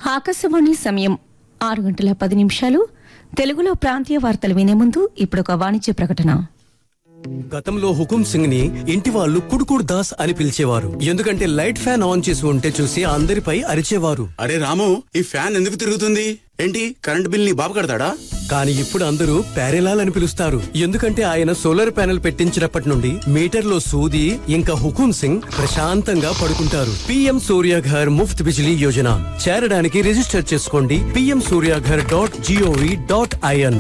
ఆకాశవాణి సమయం ఆరు గంటల పది నిమిషాలు తెలుగులో ప్రాంతీయ వార్తలు వినే ముందు ఇప్పుడు ఒక వాణిజ్య ప్రకటన గతంలో హుకుం సింగ్ ని ఇంటి వాళ్ళు కుడుకుడు దాస్ అని పిలిచేవారు ఎందుకంటే లైట్ ఫ్యాన్ ఆన్ చేసి ఉంటే చూసి అందరిపై అరిచేవారు అరే రాము ఈ ఫ్యాన్ ఎందుకు తిరుగుతుంది ఏంటి కరెంట్ బిల్ నీ బాబు కడతాడా కానీ ఇప్పుడు అందరూ ప్యారెలాల్ అని పిలుస్తారు ఎందుకంటే ఆయన సోలార్ ప్యానెల్ పెట్టించినప్పటి నుండి మీటర్ లో సూది ఇంకా హుకుం సింగ్ ప్రశాంతంగా పడుకుంటారు పిఎం సూర్యాఘర్ ముఫ్త్ బిజిలీ యోజన చేరడానికి రిజిస్టర్ చేసుకోండి PM Suryaghar dot G O V dot IN